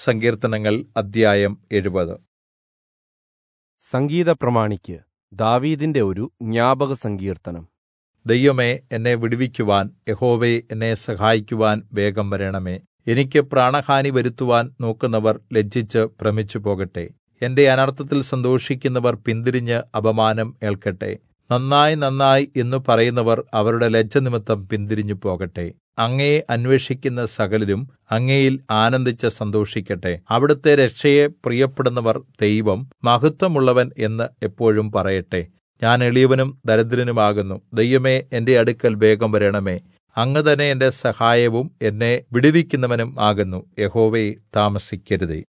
സങ്കീർത്തനങ്ങൾ അദ്ധ്യായം എഴുപത് സംഗീത പ്രമാണിക്ക് ദാവീദിന്റെ ഒരു ജ്ഞാപക സങ്കീർത്തനം ദൈവമേ എന്നെ വിടുവിക്കുവാൻ യഹോവേ എന്നെ സഹായിക്കുവാൻ വേഗം വരണമേ എനിക്ക് പ്രാണഹാനി വരുത്തുവാൻ നോക്കുന്നവർ ലജ്ജിച്ച് ഭ്രമിച്ചു പോകട്ടെ എന്റെ അനർത്ഥത്തിൽ സന്തോഷിക്കുന്നവർ പിന്തിരിഞ്ഞ് അപമാനം ഏൽക്കട്ടെ നന്നായി നന്നായി എന്നു പറയുന്നവർ അവരുടെ ലജ്ജ നിമിത്തം പിന്തിരിഞ്ഞു പോകട്ടെ അങ്ങയെ അന്വേഷിക്കുന്ന സകലരും അങ്ങയിൽ ആനന്ദിച്ച് സന്തോഷിക്കട്ടെ അവിടുത്തെ രക്ഷയെ പ്രിയപ്പെടുന്നവർ ദൈവം മഹത്വമുള്ളവൻ എന്ന് എപ്പോഴും പറയട്ടെ ഞാൻ എളിയവനും ദരിദ്രനുമാകുന്നു ദൈവമേ എന്റെ അടുക്കൽ വേഗം വരണമേ അങ്ങ് തന്നെ എന്റെ സഹായവും എന്നെ വിടുവിക്കുന്നവനും ആകുന്നു യഹോവേ താമസിക്കരുതേ